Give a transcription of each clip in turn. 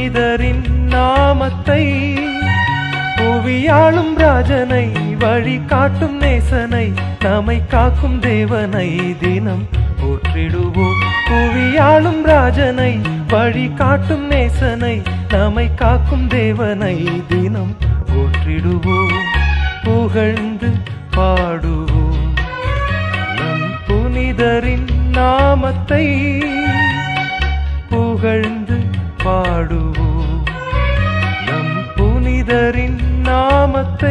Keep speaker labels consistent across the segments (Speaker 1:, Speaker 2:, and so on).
Speaker 1: புனிதரின் நாமத்தை புவியாளும் ராஜனை வழி காட்டும் நேசனை நம்மை காக்கும் தேவனை தினம் போற்றிடுவோம் புவியாளும் ராஜனை வழி காட்டும் நேசனை நம்மை காக்கும் தேவனை தினம் போற்றிடுவோம் புகழ்ந்து பாடுவோம் நம் புனிதரின் நாமத்தை புகழ்ந்து பாடுவோம் நம் புனிதரின் நாமத்தை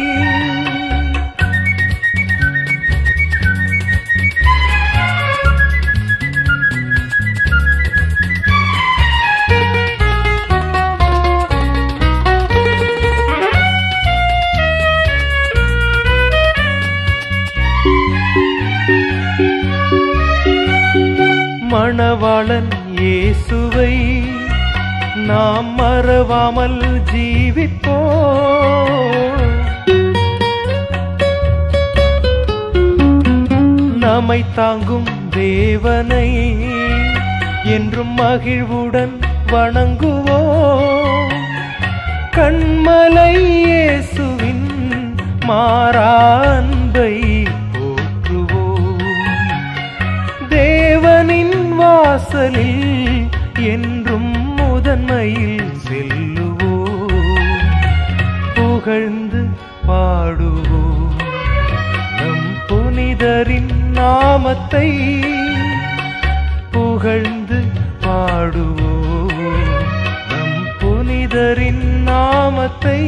Speaker 1: மணவாளன் இயேசுவை நாம் மறவாமல் ஜீவிப்போம் நம்மை தாங்கும் தேவனை என்றும் மகிழ்வுடன் வணங்குவோம் கண்மலை இயேசுவின் மாறா அன்பை போற்றுவோம் தேவனின் வாசலில் என்றும் முதன்மையில் செல்லுவோம் புகழ்ந்து பாடுவோம் நம் புனிதரின் நாமத்தை புகழ்ந்து பாடுவோம் நம் புனிதரின் நாமத்தை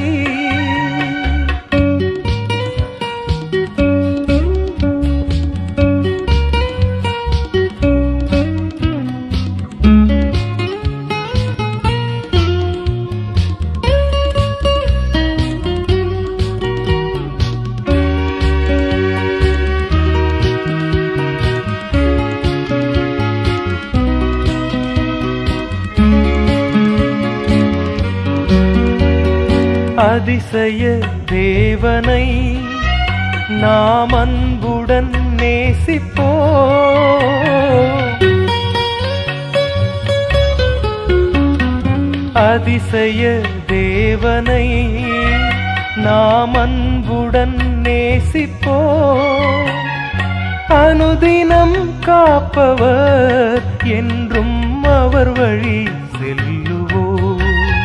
Speaker 1: அதிசய தேவனை நாம் அன்புடன் நேசிப்போ அதிசய தேவனை நாம் அன்புடன் நேசிப்போ அனுதினம் காப்பவர் என்றும் அவர் வழி செல்லுவோம்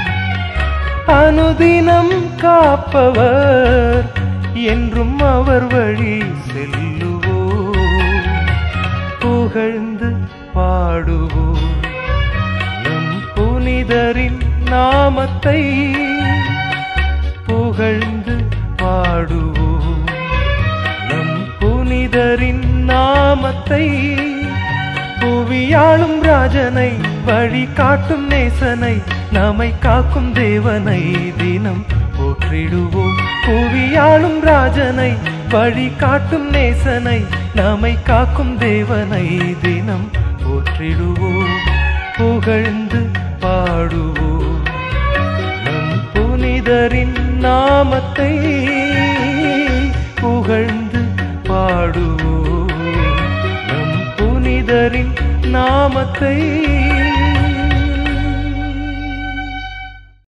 Speaker 1: அனுதினம் காப்பவர் என்றும் அவர் வழி செல்லுவோம் புகழ்ந்து பாடுவோம் நம் புனிதரின் நாமத்தை புகழ்ந்து பாடுவோம் நம் புனிதரின் நாமத்தை புவியாளும் ராஜனை வழி காட்டும் நேசனை நம்மை காக்கும் தேவனை தினம் போற்றிடுவோம் புவியாளும் ராஜனை வழி காட்டும் நேசனை நம்மை காக்கும் தேவனை தினம் போற்றிடுவோம் புகழ்ந்து பாடுவோம் நம் புனிதரின் நாமத்தை புகழ்ந்து பாடுவோம் நம் புனிதரின் நாமத்தை